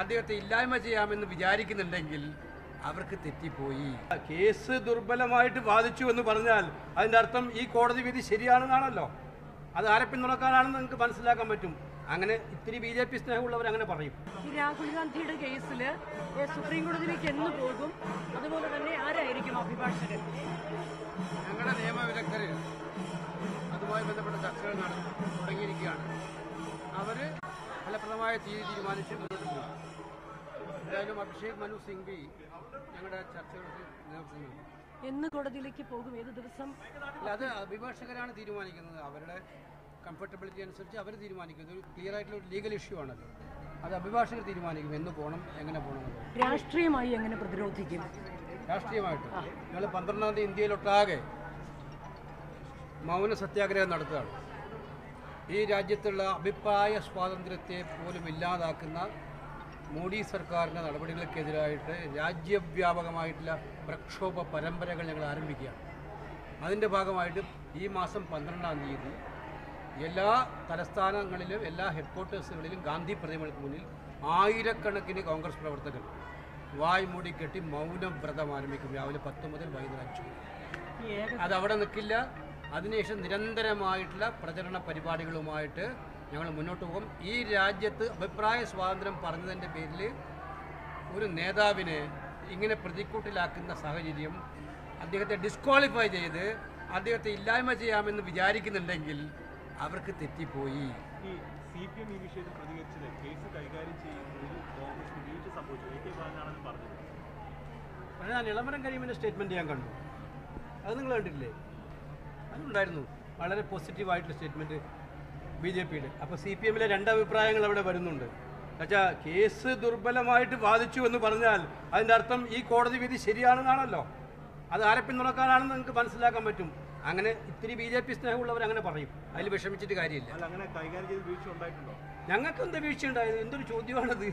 അദ്ദേഹത്തെ ഇല്ലായ്മ ചെയ്യാമെന്ന് വിചാരിക്കുന്നുണ്ടെങ്കിൽ അവർക്ക് തെറ്റിപ്പോയി കേസ് ദുർബലമായിട്ട് ബാധിച്ചു എന്ന് പറഞ്ഞാൽ അതിന്റെ അർത്ഥം ഈ കോടതി വിധി ശരിയാണെന്നാണല്ലോ അത് ആരെ പിന്തുണക്കാനാണെന്ന് നിങ്ങൾക്ക് മനസ്സിലാക്കാൻ പറ്റും അങ്ങനെ ഇത്തിരി ബി ജെ പി സ്നേഹമുള്ളവർ അങ്ങനെ പറയും ഈ രാഹുൽ ഗാന്ധിയുടെ കേസിൽ സുപ്രീം കോടതിയിലേക്ക് എന്ന് പോകും അതുപോലെ തന്നെ ആരായിരിക്കും അഭിഭാഷകൻ ഞങ്ങളുടെ നിയമവിദഗ്ധർ അതുമായി ബന്ധപ്പെട്ട ചർച്ചകൾ നട- തുടങ്ങിയിരിക്കുകയാണ് അവർ ഫലപ്രദമായ തീയതി തീരുമാനിച്ച് മുന്നോട്ട് പോകും എന്തായാലും അഭിഷേക് മനു സിംഗ്വി ഞങ്ങളുടെ ചർച്ചകൾക്ക് നേതൃത്വം നൽകും എന്ന് കോടതിയിലേക്ക് പോകും ഏത് ദിവസം അല്ല അത് അഭിഭാഷകരാണ് തീരുമാനിക്കുന്നത് അവരുടെ കംഫർട്ടബിലിറ്റി അനുസരിച്ച് അവർ തീരുമാനിക്കുന്നത് ഒരു ക്ലിയർ ആയിട്ടുള്ള ഒരു ലീഗൽ ഇഷ്യൂ ആണല്ലോ അത് അഭിഭാഷകർ തീരുമാനിക്കും എന്ന് പോകണം എങ്ങനെ പോകണം എന്നുള്ളത്. രാഷ്ട്രീയമായി എങ്ങനെ പ്രതിരോധിക്കും രാഷ്ട്രീയമായിട്ട് ഞങ്ങൾ പന്ത്രണ്ടാം തീയതി ഇന്ത്യയിലൊട്ടാകെ മൗന സത്യാഗ്രഹം നടത്തുകയാണ് ഈ രാജ്യത്തുള്ള അഭിപ്രായ സ്വാതന്ത്ര്യത്തെ പോലും ഇല്ലാതാക്കുന്ന മോഡി സർക്കാരിൻ്റെ നടപടികൾക്കെതിരായിട്ട് രാജ്യവ്യാപകമായിട്ടുള്ള പ്രക്ഷോഭ പരമ്പരകൾ ഞങ്ങൾ ആരംഭിക്കുകയാണ് അതിൻ്റെ ഭാഗമായിട്ട് ഈ മാസം പന്ത്രണ്ടാം തീയതി എല്ലാ തലസ്ഥാനങ്ങളിലും എല്ലാ ഹെഡ്ക്വാർട്ടേഴ്സുകളിലും ഗാന്ധി പ്രതിമകൾക്ക് മുന്നിൽ ആയിരക്കണക്കിന് കോൺഗ്രസ് പ്രവർത്തകർ വായ് മൂടി കെട്ടി മൗനവ്രതം ആരംഭിക്കും രാവിലെ പത്ത് മുതൽ വൈകുന്നേരം അഞ്ച് വരെ. അത് അവിടെ നിൽക്കില്ല അതിനുശേഷം നിരന്തരമായിട്ടുള്ള പ്രചരണ പരിപാടികളുമായിട്ട് ഞങ്ങൾ മുന്നോട്ട് പോകും ഈ രാജ്യത്ത് അഭിപ്രായ സ്വാതന്ത്ര്യം പറഞ്ഞതിൻ്റെ പേരിൽ ഒരു നേതാവിനെ ഇങ്ങനെ പ്രതിക്കൂട്ടിലാക്കുന്ന സാഹചര്യം അദ്ദേഹത്തെ ഡിസ്ക്വാളിഫൈ ചെയ്ത് അദ്ദേഹത്തെ ഇല്ലായ്മ ചെയ്യാമെന്ന് വിചാരിക്കുന്നുണ്ടെങ്കിൽ അവർക്ക് തെറ്റിപ്പോയി ഈ സി പി എം ഈ വിഷയത്തിൽ പ്രതികരിച്ചത് കേസ് കൈകാര്യം ചെയ്യുന്നതിൽ കോൺഗ്രസിന് വീഴ്ച സംഭവിച്ചു എ കെ ബാലനാണെന്ന് പറഞ്ഞത് പക്ഷേ ഞാൻ ഇളമരം കരീമിൻ്റെ സ്റ്റേറ്റ്മെൻറ്റ് ഞാൻ കണ്ടു അത് നിങ്ങൾ കണ്ടിട്ടില്ലേ അതുണ്ടായിരുന്നു വളരെ പോസിറ്റീവായിട്ടുള്ള സ്റ്റേറ്റ്മെൻറ്റ് ബി ജെ പിയുടെ അപ്പോൾ സി പി എമ്മിലെ രണ്ട് അഭിപ്രായങ്ങൾ അവിടെ വരുന്നുണ്ട് എന്നുവെച്ചാൽ കേസ് ദുർബലമായിട്ട് ബാധിച്ചു എന്ന് പറഞ്ഞാൽ അതിൻ്റെ അർത്ഥം ഈ കോടതി വിധി ശരിയാണെന്നാണല്ലോ അത് ആരെ പിന്തുണക്കാനാണെന്ന് നിങ്ങൾക്ക് മനസ്സിലാക്കാൻ പറ്റും അങ്ങനെ ഇത്തിരി ബി ജെ പി സ്നേഹമുള്ളവർ അങ്ങനെ പറയും അതിൽ വിഷമിച്ചിട്ട് കാര്യമില്ല അല്ല അങ്ങനെ കൈകാര്യം ചെയ്ത് വീഴ്ച ഉണ്ടായിട്ടുണ്ടോ ഞങ്ങൾക്ക് എന്ത് വീഴ്ച ഉണ്ടായത് എന്തൊരു ചോദ്യമാണത്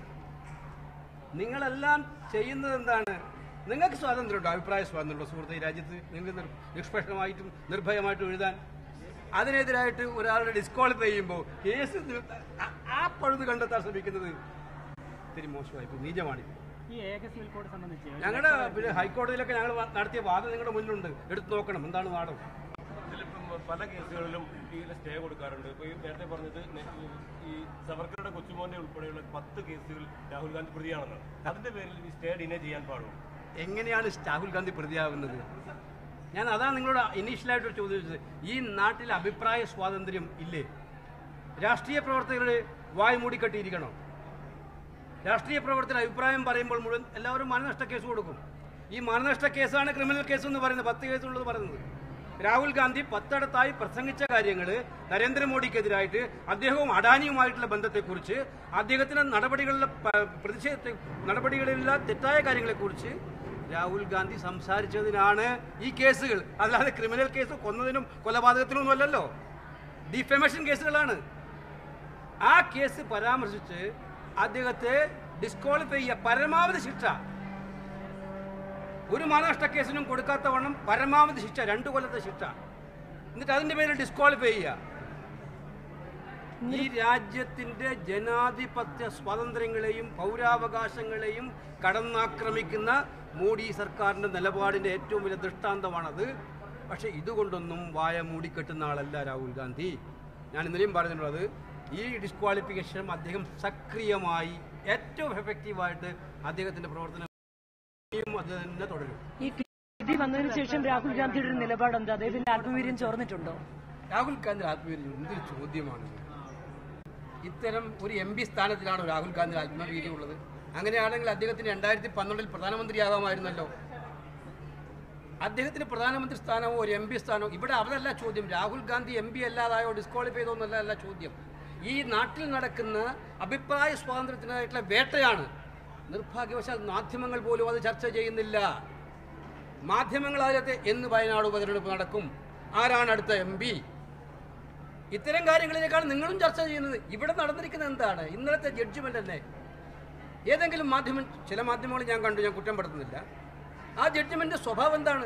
നിങ്ങളെല്ലാം ചെയ്യുന്നത് എന്താണ് നിങ്ങൾക്ക് സ്വാതന്ത്ര്യമുണ്ടോ അഭിപ്രായ സ്വാതന്ത്ര്യമുണ്ടോ സുഹൃത്തെ ഈ രാജ്യത്ത് നിങ്ങൾക്ക് നിർ- നിഷ്പക്ഷമായിട്ടും നിർഭയമായിട്ടും എഴുതാൻ അതിനെതിരായിട്ട് ഒരാളുടെ ഡിസ്ക്വാളിഫൈ ചെയ്യുമ്പോൾ കേസ് നി- ആ- ആ പഴുത് കണ്ടെത്താൻ ശ്രമിക്കുന്നത് ഇത്തിരി മോശമായി പോയി. നീചമാണിത് ഈ ഏക സിവിൽ കോഡ് സംബന്ധിച്ച് ഞങ്ങളുടെ പിന്നെ ഹൈക്കോടതിയിലൊക്കെ ഞങ്ങൾ വ- നടത്തിയ വാദം നിങ്ങളുടെ മുന്നിലുണ്ട് എടുത്തു നോക്കണം എന്താണ് വാദം ഇതിലിപ്പം പല കേസുകളിലും ഈ സ്റ്റേ കൊടുക്കാറുണ്ട് ഇപ്പോൾ ഈ നേരത്തെ പറഞ്ഞത് നെ- ഈ സവർക്കറുടെ കൊച്ചുമോന്റെ ഉൾപ്പെടെയുള്ള പത്ത് കേസുകൾ രാഹുൽ ഗാന്ധി പ്രതിയാണെന്നാണ് അതിന്റെ പേരിൽ ഈ സ്റ്റേ ഡിനേ ചെയ്യാൻ പാടുള്ളൂ എങ്ങനെയാണ് രാഹുൽ ഗാന്ധി പ്രതിയാകുന്നത് ഞാൻ അതാണ് നിങ്ങളോട് ഇനീഷ്യലായിട്ട് ചോദിച്ചത് ഈ നാട്ടിൽ അഭിപ്രായ സ്വാതന്ത്ര്യം ഇല്ലേ രാഷ്ട്രീയ പ്രവർത്തകരുടെ വായ് മൂടിക്കെട്ടിയിരിക്കണോ രാഷ്ട്രീയ പ്രവർത്തകർ അഭിപ്രായം പറയുമ്പോൾ മുഴുവൻ എല്ലാവരും മാനനഷ്ട കേസ് കൊടുക്കും ഈ മാനനഷ്ട കേസാണ് ക്രിമിനൽ കേസ് എന്ന് പറയുന്നത് പത്ത് കേസുള്ളത് പറയുന്നത് രാഹുൽ ഗാന്ധി പത്തിടത്തായി പ്രസംഗിച്ച കാര്യങ്ങൾ നരേന്ദ്രമോദിക്കെതിരായിട്ട് അദ്ദേഹവും അഡാനിയുമായിട്ടുള്ള ബന്ധത്തെക്കുറിച്ച് അദ്ദേഹത്തിന്റെ നടപടികളിലെ പ- പ്രതിഷേധത്തെ നടപടികളിലുള്ള തെറ്റായ കാര്യങ്ങളെക്കുറിച്ച് രാഹുൽ ഗാന്ധി സംസാരിച്ചതിനാണ് ഈ കേസുകൾ അല്ലാതെ ക്രിമിനൽ കേസ് കൊന്നതിനും കൊലപാതകത്തിനും അല്ലല്ലോ ഡിഫമേഷൻ കേസുകളാണ് ആ കേസ് പരാമർശിച്ച് അദ്ദേഹത്തെ ഡിസ്ക്വാളിഫൈ ചെയ്യുക പരമാവധി ശിക്ഷ ഒരു മാനനഷ്ട കേസിനും കൊടുക്കാത്ത വണ്ണം പരമാവധി ശിക്ഷ രണ്ടു കൊല്ലത്തെ ശിക്ഷ എന്നിട്ട് അതിന്റെ പേരിൽ ഡിസ്ക്വാളിഫൈ ചെയ്യുക ഈ രാജ്യത്തിന്റെ ജനാധിപത്യ സ്വാതന്ത്ര്യങ്ങളെയും പൗരാവകാശങ്ങളെയും കടന്നാക്രമിക്കുന്ന മോഡി സർക്കാരിന്റെ നിലപാടിന്റെ ഏറ്റവും വലിയ ദൃഷ്ടാന്തമാണത് പക്ഷേ ഇതുകൊണ്ടൊന്നും വായ മൂടിക്കെട്ടുന്ന ആളല്ല രാഹുൽ ഗാന്ധി ഞാൻ ഇന്നലെയും പറഞ്ഞിട്ടുള്ളത് ഈ ഡിസ്ക്വാളിഫിക്കേഷൻ അദ്ദേഹം സക്രിയമായി ഏറ്റവും എഫക്റ്റീവായിട്ട് അദ്ദേഹത്തിന്റെ പ്രവർത്തനം അത് തന്നെ തുടരും ഈ വിധി വന്നതിന് ശേഷം രാഹുൽ ഗാന്ധിയുടെ ഒരു നിലപാട് എന്താ അദ്ദേഹത്തിന്റെ ആത്മവീര്യം ചോർന്നിട്ടുണ്ടോ രാഹുൽ ഗാന്ധി ആത്മവീര്യം എന്തൊരു ചോദ്യമാണ് ഇത്തരം ഒരു എം പി സ്ഥാനത്തിലാണ് രാഹുൽ ഗാന്ധി ആത്മവീര്യം ഉള്ളത് അങ്ങനെയാണെങ്കിൽ അദ്ദേഹത്തിന് രണ്ടായിരത്തി പന്ത്രണ്ടിൽ പ്രധാനമന്ത്രിയാകാമായിരുന്നല്ലോ അദ്ദേഹത്തിന് പ്രധാനമന്ത്രി സ്ഥാനമോ ഒരു എം പി സ്ഥാനമോ ഇവിടെ അവരല്ല ചോദ്യം രാഹുൽ ഗാന്ധി എം പി അല്ലാതായോ ഡിസ്ക്വാളിഫൈ ചെയ്തോ എന്നല്ല അല്ല ചോദ്യം ഈ നാട്ടിൽ നടക്കുന്ന അഭിപ്രായ സ്വാതന്ത്ര്യത്തിനായിട്ടുള്ള വേട്ടയാണ് നിർഭാഗ്യവശാൽ മാധ്യമങ്ങൾ പോലും അത് ചർച്ച ചെയ്യുന്നില്ല മാധ്യമങ്ങൾ അതിലത്തെ എന്ന് വയനാട് ഉപതെരഞ്ഞെടുപ്പ് നടക്കും ആരാണ് അടുത്ത എം പി ഇത്തരം കാര്യങ്ങളിലേക്കാണ് നിങ്ങളും ചർച്ച ചെയ്യുന്നത് ഇവിടെ നടന്നിരിക്കുന്നത് എന്താണ് ഇന്നലത്തെ ജഡ്ജ്മെന്റ് തന്നെ ഏതെങ്കിലും മാധ്യമം ചില മാധ്യമങ്ങൾ ഞാൻ കണ്ടു ഞാൻ കുറ്റപ്പെടുത്തുന്നില്ല ആ ജഡ്ജ്മെന്റ് സ്വഭാവം എന്താണ്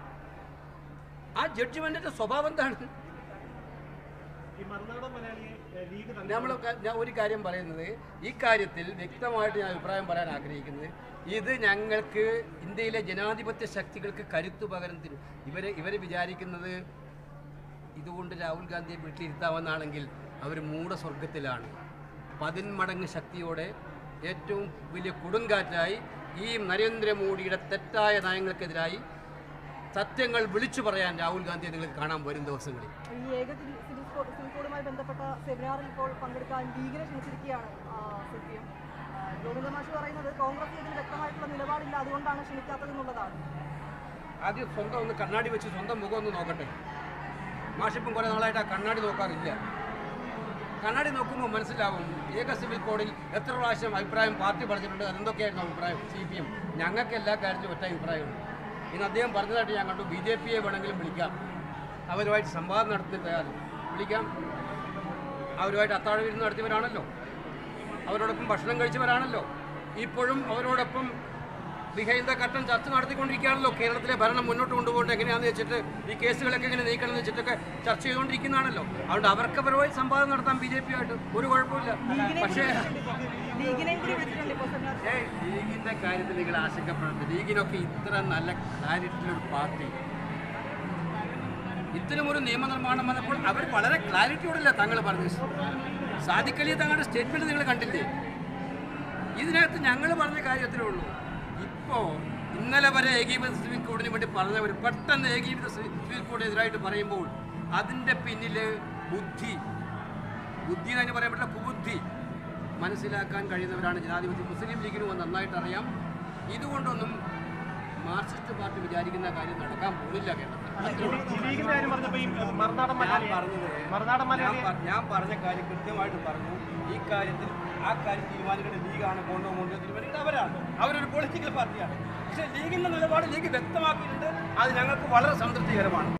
ആ ജഡ്ജ്മെന്റിന്റെ സ്വഭാവം എന്താണ് ഈ മറുനാടൻ മലയാളിയെ ഏഹ്, ലീഗ് തന്നെ നമ്മൾ ഞാൻ ഒരു കാര്യം പറയുന്നത് ഈ കാര്യത്തിൽ വ്യക്തമായിട്ട് ഞാൻ അഭിപ്രായം പറയാൻ ആഗ്രഹിക്കുന്നത് ഇത് ഞങ്ങൾക്ക് ഇന്ത്യയിലെ ജനാധിപത്യ ശക്തികൾക്ക് കരുത്തു പകരം തരും ഇവര് ഇവർ വിചാരിക്കുന്നത് ഇതുകൊണ്ട് രാഹുൽ ഗാന്ധിയെ വീട്ടിലിരുത്താമെന്നാണെങ്കിൽ അവർ മൂഢസ്വർഗത്തിലാണ് പതിന്മടങ്ങ് ശക്തിയോടെ ഏറ്റവും വലിയ കൊടുങ്കാറ്റായി ഈ നരേന്ദ്രമോദിയുടെ തെറ്റായ നയങ്ങൾക്കെതിരായി സത്യങ്ങൾ വിളിച്ചു പറയാൻ രാഹുൽ ഗാന്ധിയെ നിങ്ങൾക്ക് കാണാൻ വരും ദിവസങ്ങളിൽ ഈ ഏക സിവിൽ സിവിൽ കോ- സിവിൽ കോഡുമായി ബന്ധപ്പെട്ട സെമിനാറിൽ ഇപ്പോൾ പങ്കെടുക്കാൻ ലീഗിനെ ക്ഷണിച്ചിരിക്കുകയാണ് സി പി എം ഗോവിന്ദ മാഷ് പറയുന്നത് കോൺഗ്രസ് ഇതിൽ വ്യക്തമായിട്ടുള്ള നിലപാടില്ല അതുകൊണ്ടാണ് ക്ഷണിക്കാത്തത് എന്നുള്ളതാണ് ആദ്യം സ്വന്തം ഒന്ന് കണ്ണാടി വെച്ച് സ്വന്തം മുഖം ഒന്ന് നോക്കട്ടെ മാഷിപ്പം കുറേ നാളായിട്ട് ആ കണ്ണാടി നോക്കാറില്ല കണ്ണാടി നോക്കുമ്പോൾ മനസ്സിലാവും ഏക സിവിൽ കോഡിൽ എത്ര പ്രാവശ്യം അഭിപ്രായം പാർട്ടി പറഞ്ഞിട്ടുണ്ട് അതെന്തൊക്കെയായിരുന്നു അഭിപ്രായം സി പി എം ഞങ്ങൾക്ക് എല്ലാ കാര്യത്തിലും ഒറ്റ അഭിപ്രായമുണ്ട് ഇന്ന് അദ്ദേഹം പറഞ്ഞതായിട്ട് ഞാൻ കണ്ടു ബി ജെ പിയെ വേണമെങ്കിലും വിളിക്കാം അവരുമായിട്ട് സംവാദം നടത്തുന്ന തയ്യാറ് വിളിക്കാം അവരുമായിട്ട് അത്താഴ വിരുന്ന് നടത്തിയവരാണല്ലോ അവരോടൊപ്പം ഭക്ഷണം കഴിച്ചവരാണല്ലോ ഇപ്പോഴും അവരോടൊപ്പം ബിഹൈൻഡ് ദ കട്ടൻ ചർച്ച നടത്തിക്കൊണ്ടിരിക്കുകയാണല്ലോ കേരളത്തിലെ ഭരണം മുന്നോട്ട് കൊണ്ടുപോകേണ്ടത് എങ്ങനെയാണെന്ന് വെച്ചിട്ട് ഈ കേസുകളൊക്കെ എങ്ങനെ നീക്കണം എന്ന് വെച്ചിട്ടൊക്കെ ചർച്ച ചെയ്തുകൊണ്ടിരിക്കുന്നതാണല്ലോ അതുകൊണ്ട് അവർക്ക് പരമായി സംവാദം നടത്താം ബി ജെ പി ആയിട്ട് ഒരു കുഴപ്പമില്ല പക്ഷേ ലീഗിനെയും കൂടി വിളിച്ചിട്ടുണ്ട് ഇപ്പോൾ സെമിനാർ ഏ ലീഗിന്റെ കാര്യത്തിൽ നിങ്ങൾ ആശങ്കപ്പെടരുത് ലീഗിനൊക്കെ ഇത്ര നല്ല ക്ലാരിറ്റിയിലൊരു പാർട്ടി ഇത്തരം ഒരു നിയമനിർമ്മാണം വന്നപ്പോൾ അവർ വളരെ ക്ലാരിറ്റിയോടല്ല തങ്ങൾ പറഞ്ഞത് സാദിഖലി തങ്ങളുടെ സ്റ്റേറ്റ്മെന്റ് നിങ്ങൾ കണ്ടില്ലേ ഇതിനകത്ത് ഞങ്ങൾ പറഞ്ഞ കാര്യത്തിലേ ഉള്ളൂ ഇപ്പോൾ ഇന്നലെ വരെ ഏകീകൃത സിവിൽ കോഡിന് വേണ്ടി പറഞ്ഞവർ പെട്ടെന്ന് ഏകീകൃത സി- സിവിൽ കോഡിനെതിരായിട്ട് പറയുമ്പോൾ അതിൻ്റെ പിന്നിൽ ബുദ്ധി ബുദ്ധി എന്ന് അതിന് പറയാൻ പറ്റില്ല കുബുദ്ധി മനസ്സിലാക്കാൻ കഴിയുന്നവരാണ് ജനാധിപത്യ മുസ്ലിം ലീഗിനും നന്നായിട്ട് അറിയാം ഇതുകൊണ്ടൊന്നും മാർക്സിസ്റ്റ് പാർട്ടി വിചാരിക്കുന്ന കാര്യം നടക്കാൻ പോകുന്നില്ല കേരളത്തിൽ ഈ ലീഗിന്റെ കാര്യം പറഞ്ഞപ്പോ ഈ മറുനാടൻ ഞാൻ മലയാളി പറഞ്ഞത് മറുനാടൻ ഞാൻ മലയാളി പ- ഞാൻ പറഞ്ഞ കാര്യം കൃത്യമായിട്ട് പറഞ്ഞു ഈ കാര്യത്തിൽ ആ കാര്യം തീരുമാനിക്കേണ്ട ലീഗാണ് കൊണ്ടോ കൊണ്ടോ തീരുമാനിക്കുന്നത് അവരാണ് അവരൊരു പൊളിറ്റിക്കൽ പാർട്ടിയാണ് പക്ഷേ ലീഗിന്റെ നിലപാട് ലീഗ് വ്യക്തമാക്കിയിട്ടുണ്ട് അത് ഞങ്ങൾക്ക് വളരെ സംതൃപ്തികരമാണ്